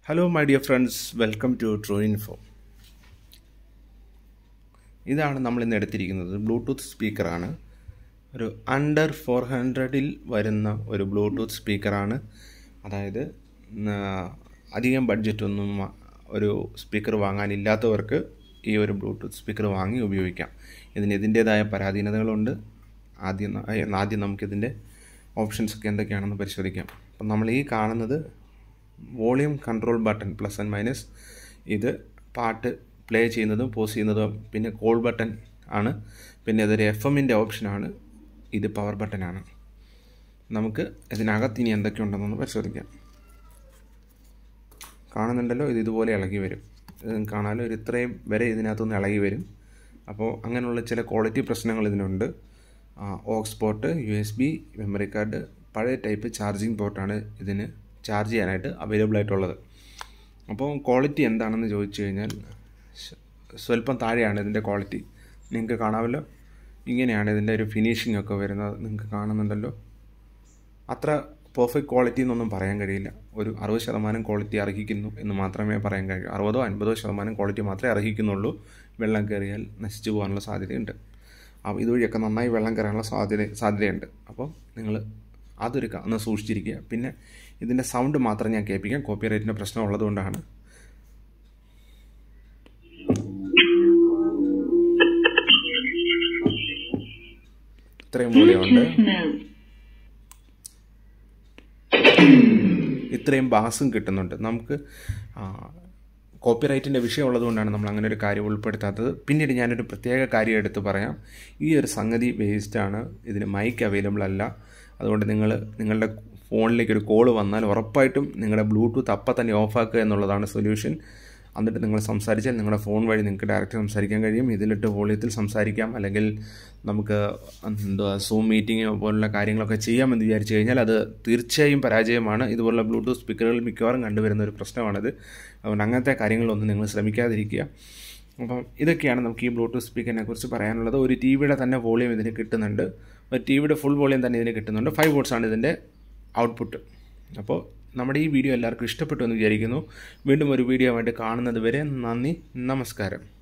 hello my dear friends welcome to true info ഇതാണ് നമ്മൾ ഇന്ന് എടുത്തിരിക്കുന്നത് ബ്ലൂടൂത്ത് സ്പീക്കറാണ് ഒരു അണ്ടർ ഫോർ ഹൺഡ്രഡിൽ വരുന്ന ഒരു ബ്ലൂടൂത്ത് സ്പീക്കറാണ് അതായത് ആ, അധികം ബഡ്ജറ്റൊന്നും വ- ഒരു സ്പീക്കർ വാങ്ങാനില്ലാത്തവർക്ക് ഈ ഒരു ബ്ലൂടൂത്ത് സ്പീക്കർ വാങ്ങി ഉപയോഗിക്കാം ഇതിന് ഇതിൻ്റേതായ പരാധീനതകളുണ്ട് ആദ്യം ന- ഏ, ആദ്യം നമുക്കിതിൻ്റെ ഓപ്ഷൻസ് ഒക്കെ എന്തൊക്കെയാണെന്ന് പരിശോധിക്കാം അപ്പം നമ്മൾ ഈ കാണുന്നത് volume control button plus and minus ഇത് പാട്ട് പ്ലേ ചെയ്യുന്നതും പോസ് ചെയ്യുന്നതും പിന്നെ കോൾ ബട്ടൺ ആണ് പിന്നെ ഇതൊരു എഫ് എമ്മിൻ്റെ ഓപ്ഷനാണ് ഇത് പവർ ബട്ടനാണ് നമുക്ക് ഇതിനകത്ത് ഇനി എന്തൊക്കെയുണ്ടെന്നൊന്ന് പരിശോധിക്കാം കാണുന്നുണ്ടല്ലോ ഇത് ഇതുപോലെ ഇളകി വരും ഇത് നിങ്ങൾക്ക് കാണാമല്ലോ ഒരു ഇത്രയും വരെ ഇതിനകത്തുനിന്ന് ഇളകി വരും അപ്പോൾ അങ്ങനെയുള്ള ചില ക്വാളിറ്റി പ്രശ്നങ്ങൾ ഇതിനുണ്ട് aux port U S B memory card പഴയ ടൈപ്പ് ചാർജിങ് പോർട്ടാണ് ഇതിന് ചാർജ് ചെയ്യാനായിട്ട് അവൈലബിൾ ആയിട്ടുള്ളത് അപ്പോൾ ക്വാളിറ്റി എന്താണെന്ന് ചോദിച്ചു കഴിഞ്ഞാൽ സ്വ- സ്വല്പം താഴെയാണ് ഇതിൻ്റെ ക്വാളിറ്റി നിങ്ങൾക്ക് കാണാമല്ലോ ഇങ്ങനെയാണ് ഇതിൻ്റെ ഒരു ഫിനിഷിംഗ് ഒക്കെ വരുന്നത് നിങ്ങൾക്ക് കാണുന്നുണ്ടല്ലോ അത്ര പെർഫെക്റ്റ് ക്വാളിറ്റി എന്നൊന്നും പറയാൻ കഴിയില്ല ഒരു അറുപത് ശതമാനം ക്വാളിറ്റി അർഹിക്കുന്നു എന്ന് മാത്രമേ പറയാൻ കഴിയൂ അറുപതോ അൻപതോ ശതമാനം ക്വാളിറ്റി മാത്രമേ അർഹിക്കുന്നുള്ളൂ വെള്ളം കയറിയാൽ നശിച്ചു പോകാനുള്ള സാധ്യതയുണ്ട് അപ്പോൾ ഇതുവഴിയൊക്കെ നന്നായി വെള്ളം കയറാനുള്ള സാധ്യത സാധ്യതയുണ്ട് അപ്പോൾ നിങ്ങൾ അതൊരു ക- ഒന്ന് സൂക്ഷിച്ചിരിക്കുക പിന്നെ ഇതിൻ്റെ സൗണ്ട് മാത്രം ഞാൻ കേൾപ്പിക്കാം കോപ്പി റൈറ്റിൻ്റെ പ്രശ്നം ഉള്ളതുകൊണ്ടാണ് ഇത്രയും മൂല്യമുണ്ട് ഇത്രയും ബാസും കിട്ടുന്നുണ്ട് നമുക്ക് കോപ്പി റൈറ്റിൻ്റെ വിഷയം ഉള്ളതുകൊണ്ടാണ് നമ്മൾ അങ്ങനെ ഒരു കാര്യം ഉൾപ്പെടുത്താത്തത് പിന്നീട് ഞാനൊരു പ്രത്യേക കാര്യം എടുത്ത് പറയാം ഈ ഒരു സംഗതി വേസ്റ്റാണ് ഇതിന് മൈക്ക് അവൈലബിൾ അല്ല അതുകൊണ്ട് നിങ്ങൾ നിങ്ങളുടെ ഫോണിലേക്ക് ഒരു കോൾ വന്നാൽ ഉറപ്പായിട്ടും നിങ്ങളുടെ ബ്ലൂടൂത്ത് അപ്പം തന്നെ ഓഫാക്കുക എന്നുള്ളതാണ് സൊല്യൂഷൻ എന്നിട്ട് നിങ്ങൾ സംസാരിച്ചാൽ നിങ്ങളുടെ ഫോൺ വഴി നിങ്ങൾക്ക് ഡയറക്റ്റ് സംസാരിക്കാൻ കഴിയും ഇതിലിട്ട് വോളിയത്തിൽ സംസാരിക്കാം അല്ലെങ്കിൽ നമുക്ക് എന്തുവാ സൂം മീറ്റിംഗ് പോലുള്ള കാര്യങ്ങളൊക്കെ ചെയ്യാമെന്ന് വിചാരിച്ചു കഴിഞ്ഞാൽ അത് തീർച്ചയായും പരാജയമാണ് ഇതുപോലുള്ള ബ്ലൂടൂത്ത് സ്പീക്കറുകൾ മിക്കവാറും കണ്ടുവരുന്ന ഒരു പ്രശ്നമാണിത് അതുകൊണ്ട് അങ്ങനത്തെ കാര്യങ്ങളൊന്നും നിങ്ങൾ ശ്രമിക്കാതിരിക്കുക അപ്പം ഇതൊക്കെയാണ് നമുക്ക് ഈ ബ്ലൂടൂത്ത് സ്പീക്കറിനെ കുറിച്ച് പറയാനുള്ളത് ഒരു ടി വിയുടെ തന്നെ വോളിയം ഇതിന് കിട്ടുന്നുണ്ട് ഒരു ടി വിയുടെ ഫുൾ വോളിയം തന്നെ ഇതിന് കിട്ടുന്നുണ്ട് ഫൈവ് വോട്ട്സാണ് ഇതിൻ്റെ ഔട്ട്പുട്ട് അപ്പോൾ നമ്മുടെ ഈ വീഡിയോ എല്ലാവർക്കും ഇഷ്ടപ്പെട്ടു എന്ന് വിചാരിക്കുന്നു വീണ്ടും ഒരു വീഡിയോ ആയിട്ട് കാണുന്നത് വരെ നന്ദി നമസ്കാരം